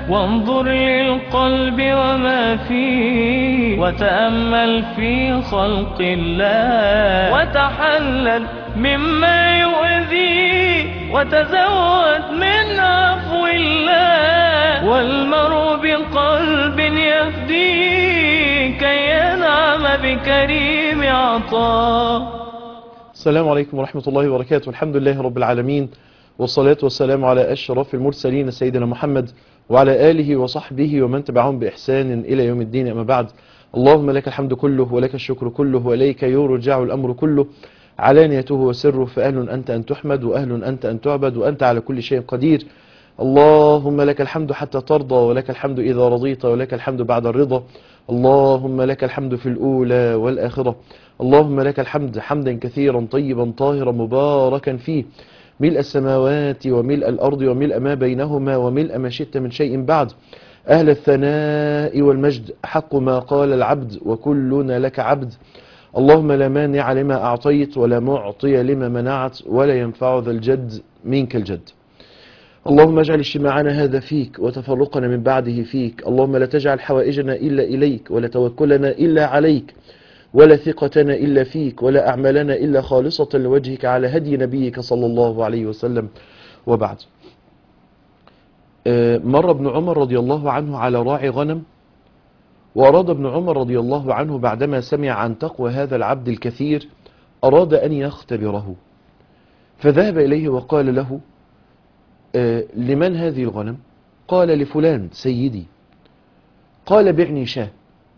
وانظر للقلب وما فيه وتأمل في خلق الله وتحلل مما يؤذيه وتزود من عفو الله والمرء بقلب يهديه كي ينعم بكريم عطاه السلام عليكم ورحمة الله وبركاته الحمد لله رب العالمين والصلاة والسلام على أشرف المرسلين سيدنا محمد وعلى آله وصحبه ومن تبعهم بإحسان إلى يوم الدين أما بعد اللهم لك الحمد كله ولك الشكر كله وإليك يرجع الأمر كله علانيته وسره فأهل أنت أن تحمد وأهل أنت أن تعبد وأنت على كل شيء قدير اللهم لك الحمد حتى ترضى ولك الحمد إذا رضيت ولك الحمد بعد الرضا اللهم لك الحمد في الأولى والآخرة اللهم لك الحمد حمدا كثيرا طيبا طاهرا مباركا فيه ملء السماوات وملء الأرض وملء ما بينهما وملء ما شئت من شيء بعد أهل الثناء والمجد حق ما قال العبد وكلنا لك عبد اللهم لا مانع لما أعطيت ولا معطي لما منعت ولا ينفع ذا الجد منك الجد اللهم اجعل اجتماعنا هذا فيك وتفرقنا من بعده فيك اللهم لا تجعل حوائجنا إلا إليك ولا توكلنا إلا عليك ولا ثقتنا إلا فيك ولا أعمالنا إلا خالصة لوجهك على هدي نبيك صلى الله عليه وسلم وبعد آه، مر ابن عمر رضي الله عنه على راعي غنم وأراد ابن عمر رضي الله عنه بعدما سمع عن تقوى هذا العبد الكثير أراد أن يختبره فذهب إليه وقال له آه، لمن هذه الغنم قال لفلان سيدي قال بعني شاه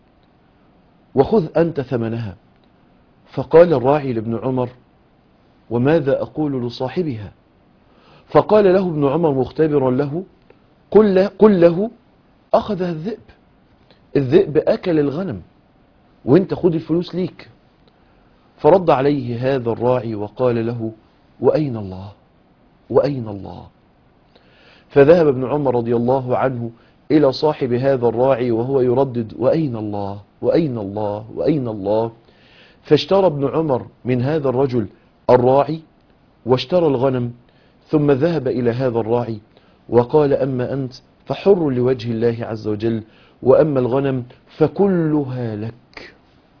وخذ أنت ثمنها فقال الراعي لابن عمر وماذا أقول لصاحبها فقال له ابن عمر مختبرا له قل له, قل له أخذها الذئب الذئب أكل الغنم وانت خد الفلوس ليك فرد عليه هذا الراعي وقال له وأين الله وأين الله فذهب ابن عمر رضي الله عنه إلى صاحب هذا الراعي وهو يردد وأين الله وأين الله وأين الله فاشترى ابن عمر من هذا الرجل الراعي واشترى الغنم ثم ذهب إلى هذا الراعي وقال أما أنت فحر لوجه الله عز وجل وأما الغنم فكلها لك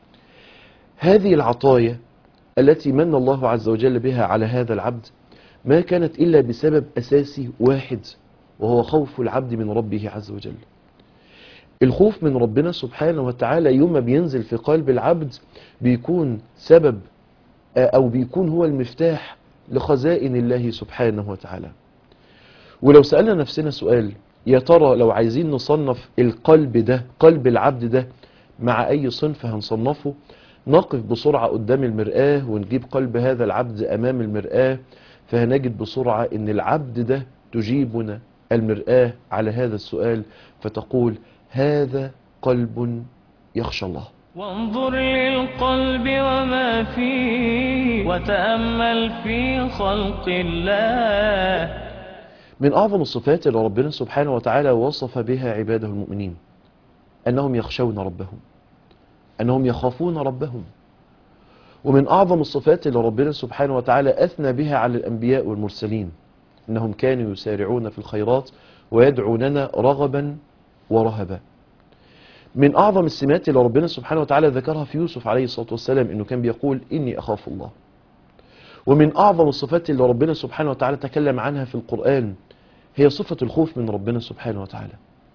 هذه العطايا التي من الله عز وجل بها على هذا العبد ما كانت إلا بسبب أساسي واحد وهو خوف العبد من ربه عز وجل الخوف من ربنا سبحانه وتعالى يوم ما بينزل في قلب العبد بيكون سبب أو بيكون هو المفتاح لخزائن الله سبحانه وتعالى ولو سألنا نفسنا سؤال يا ترى لو عايزين نصنف القلب ده قلب العبد ده مع أي صنف هنصنفه نقف بسرعة قدام المرآة ونجيب قلب هذا العبد أمام المرآة فهنجد بسرعة ان العبد ده تجيبنا المرآة على هذا السؤال فتقول هذا قلب يخشى الله وانظر للقلب وما فيه وتأمل في خلق الله من أعظم الصفات اللي ربنا سبحانه وتعالى وصف بها عباده المؤمنين أنهم يخشون ربهم أنهم يخافون ربهم ومن أعظم الصفات اللي ربنا سبحانه وتعالى أثنى بها على الأنبياء والمرسلين إنهم كانوا يسارعون في الخيرات ويدعوننا رغبا ورهبا من أعظم السمات اللي ربنا سبحانه وتعالى ذكرها في يوسف عليه الصلاة والسلام إنه كان بيقول إني أخاف الله ومن أعظم الصفات اللي ربنا سبحانه وتعالى تكلم عنها في القرآن هي صفة الخوف من ربنا سبحانه وتعالى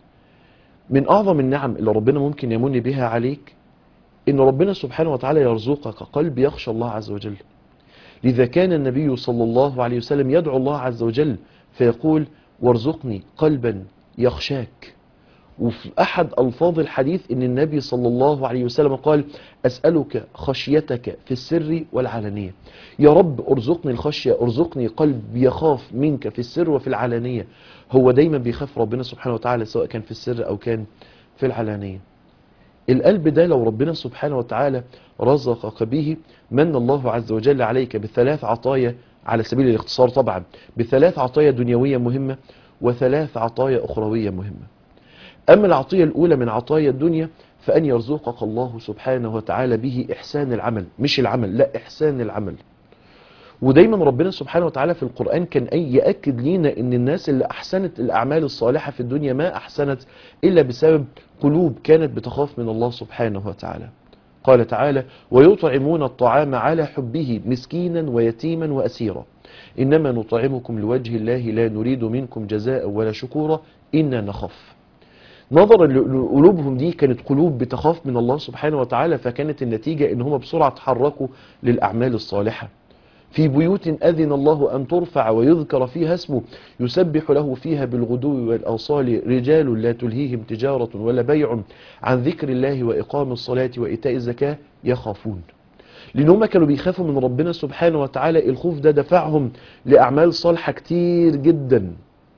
من أعظم النعم اللي ربنا ممكن يمن بها عليك إن ربنا سبحانه وتعالى يرزقك قلب يخشى الله عز وجل لذا كان النبي صلى الله عليه وسلم يدعو الله عز وجل فيقول وارزقني قلبا يخشاك وفي أحد ألفاظ الحديث إن النبي صلى الله عليه وسلم قال أسألك خشيتك في السر والعلانية يا رب ارزقني الخشية ارزقني قلب يخاف منك في السر وفي العلانية هو دايما بيخاف ربنا سبحانه وتعالى سواء كان في السر أو كان في العلانية القلب ده لو ربنا سبحانه وتعالى رزقك به من الله عز وجل عليك بثلاث عطايا على سبيل الاختصار طبعا بثلاث عطايا دنيوية مهمة وثلاث عطايا أخروية مهمة أما العطية الأولى من عطايا الدنيا فأن يرزقك الله سبحانه وتعالى به إحسان العمل مش العمل لا إحسان العمل ودايما ربنا سبحانه وتعالى في القرآن كان أي يأكد لينا ان الناس اللي أحسنت الأعمال الصالحة في الدنيا ما أحسنت إلا بسبب قلوب كانت بتخاف من الله سبحانه وتعالى قال تعالى ويطعمون الطعام على حبه مسكينا ويتيما وأسيرا إنما نطعمكم لوجه الله لا نريد منكم جزاء ولا شكورا إنا نخاف نظرا لقلوبهم دي كانت قلوب بتخاف من الله سبحانه وتعالى فكانت النتيجة ان هم بسرعة تحركوا للأعمال الصالحة في بيوت أذن الله أن ترفع ويذكر فيها اسمه يسبح له فيها بالغدو والأوصال رجال لا تلهيهم تجارة ولا بيع عن ذكر الله وإقام الصلاة وإيتاء الزكاة يخافون لأن هم كانوا بيخافوا من ربنا سبحانه وتعالى الخوف ده دفعهم لأعمال صالحة كتير جدا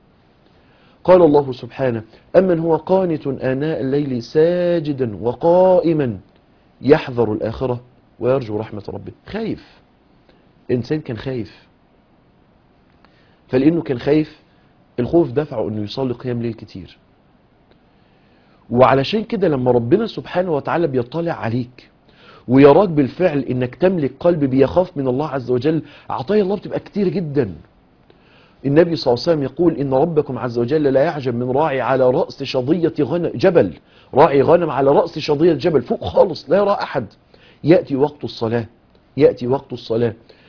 قال الله سبحانه أمن هو قانت آناء الليل ساجدا وقائما يحذر الآخرة ويرجو رحمة ربه خايف إنسان كان خايف فلأنه كان خايف الخوف دفعه أنه يصلي قيام ليل كتير وعلشان كده لما ربنا سبحانه وتعالى بيطلع عليك ويراك بالفعل انك تملك قلب بيخاف من الله عز وجل عطايا الله بتبقى كتير جدا النبي صلى الله عليه وسلم يقول إن ربكم عز وجل لا يعجب من راعي على رأس شظية غنم جبل راعي غنم على رأس شظية جبل فوق خالص لا يرى أحد يأتي وقت الصلاة يأتي وقت الصلاة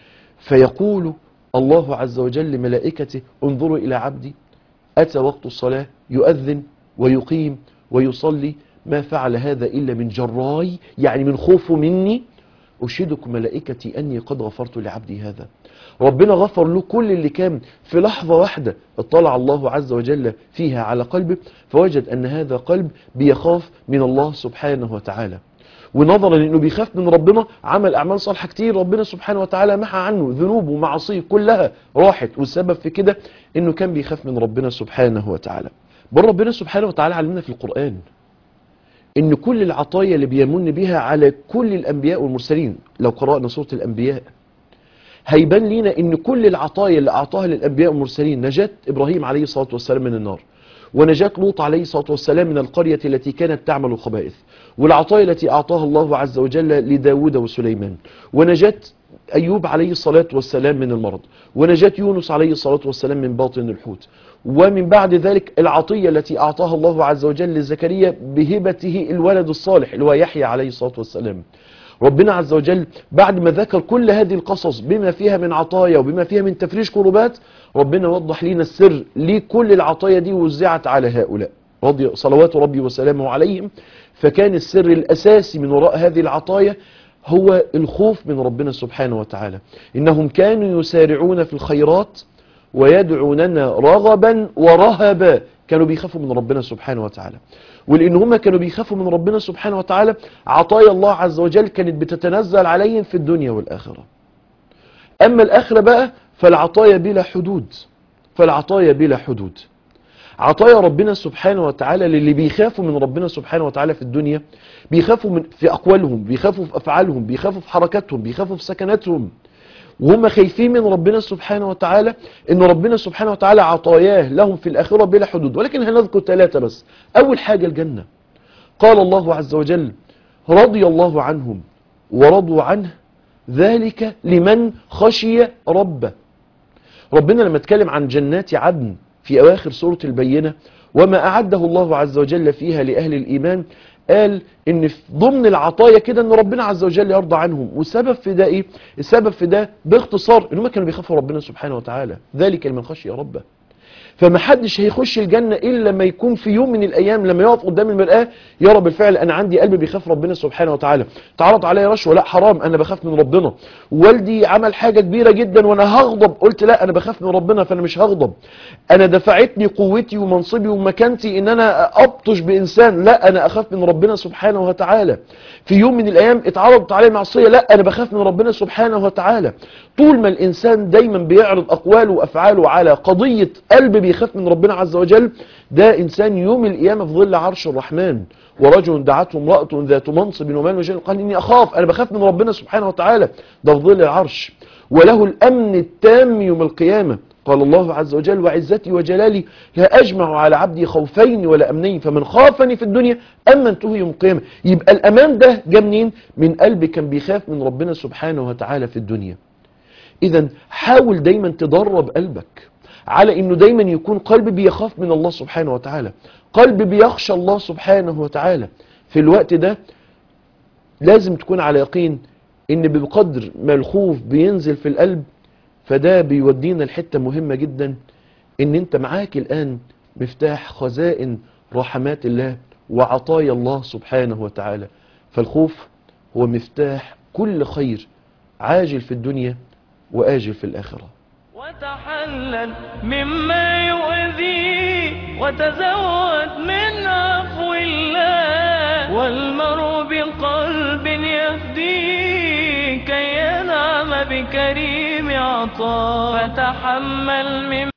فيقول الله عز وجل لملائكته انظروا إلى عبدي أتى وقت الصلاة يؤذن ويقيم ويصلي ما فعل هذا إلا من جراي يعني من خوفه مني أشهدكم ملائكتي أني قد غفرت لعبدي هذا ربنا غفر له كل اللي كان في لحظة واحدة اطلع الله عز وجل فيها على قلبه فوجد أن هذا قلب بيخاف من الله سبحانه وتعالى ونظرا لأنه بيخاف من ربنا عمل أعمال صالحة كتير ربنا سبحانه وتعالى محى عنه ذنوبه ومعاصيه كلها راحت والسبب في كده أنه كان بيخاف من ربنا سبحانه وتعالى بل ربنا سبحانه وتعالى علمنا في القرآن ان كل العطايا اللي بيمن بها على كل الانبياء والمرسلين لو قرأنا سورة الانبياء هيبان لينا ان كل العطايا اللي اعطاها للانبياء والمرسلين نجاة ابراهيم عليه الصلاة والسلام من النار ونجاة لوط عليه الصلاة والسلام من القرية التي كانت تعمل الخبائث والعطايا التي اعطاها الله عز وجل لداود وسليمان ونجاة أيوب عليه الصلاة والسلام من المرض ونجاة يونس عليه الصلاة والسلام من باطن الحوت ومن بعد ذلك العطية التي أعطاها الله عز وجل لزكريا بهبته الولد الصالح اللي هو يحيى عليه الصلاة والسلام ربنا عز وجل بعد ما ذكر كل هذه القصص بما فيها من عطايا وبما فيها من تفريج كربات ربنا وضح لنا السر لكل العطايا دي وزعت على هؤلاء رضي صلوات ربي وسلامه عليهم فكان السر الأساسي من وراء هذه العطايا هو الخوف من ربنا سبحانه وتعالى إنهم كانوا يسارعون في الخيرات ويدعوننا رغبا ورهبا كانوا بيخافوا من ربنا سبحانه وتعالى ولأن هم كانوا بيخافوا من ربنا سبحانه وتعالى عطايا الله عز وجل كانت بتتنزل عليهم في الدنيا والآخرة أما الآخرة بقى فالعطايا بلا حدود فالعطايا بلا حدود عطايا ربنا سبحانه وتعالى للي بيخافوا من ربنا سبحانه وتعالى في الدنيا بيخافوا من في أقوالهم بيخافوا في أفعالهم بيخافوا في حركاتهم بيخافوا في سكناتهم وهم خايفين من ربنا سبحانه وتعالى ان ربنا سبحانه وتعالى عطاياه لهم في الآخرة بلا حدود ولكن هنذكر ثلاثة بس أول حاجة الجنة قال الله عز وجل رضي الله عنهم ورضوا عنه ذلك لمن خشي ربه ربنا لما اتكلم عن جنات عدن في أواخر سورة البينة وما أعده الله عز وجل فيها لأهل الإيمان قال ان في ضمن العطايا كده ان ربنا عز وجل يرضى عنهم والسبب في ده ايه السبب في ده باختصار ان هم كانوا بيخافوا ربنا سبحانه وتعالى ذلك لمن خشي ربه فما حدش هيخش الجنة إلا لما يكون في يوم من الأيام لما يقف قدام المرآة يرى بالفعل أنا عندي قلب بيخاف ربنا سبحانه وتعالى تعرض عليا رشوة لا حرام أنا بخاف من ربنا والدي عمل حاجة كبيرة جدا وأنا هغضب قلت لا أنا بخاف من ربنا فأنا مش هغضب أنا دفعتني قوتي ومنصبي ومكانتي إن أنا أبطش بإنسان لا أنا أخاف من ربنا سبحانه وتعالى في يوم من الأيام اتعرضت عليه معصية لا أنا بخاف من ربنا سبحانه وتعالى طول ما الإنسان دايما بيعرض أقواله وأفعاله على قضية قلب بيخاف من ربنا عز وجل ده إنسان يوم القيامة في ظل عرش الرحمن ورجل دعته امرأة ذات منصب ومال وجل قال إني أخاف أنا بخاف من ربنا سبحانه وتعالى ده في ظل العرش وله الأمن التام يوم القيامة قال الله عز وجل وعزتي وجلالي لا أجمع على عبدي خوفين ولا أمنين فمن خافني في الدنيا أمنته يوم القيامة يبقى الأمان ده جاء منين من قلب كان بيخاف من ربنا سبحانه وتعالى في الدنيا إذا حاول دايما تدرب قلبك على إنه دايما يكون قلب بيخاف من الله سبحانه وتعالى قلب بيخشى الله سبحانه وتعالى في الوقت ده لازم تكون على يقين إن بقدر ما الخوف بينزل في القلب فده بيودينا لحتة مهمة جدا إن أنت معاك الآن مفتاح خزائن رحمات الله وعطايا الله سبحانه وتعالى فالخوف هو مفتاح كل خير عاجل في الدنيا وآجل في الآخرة وتحلل مما يؤذي وتزود من عفو الله والمرء بقلب يفدي كي ينعم بكريم عطاء فتحمل من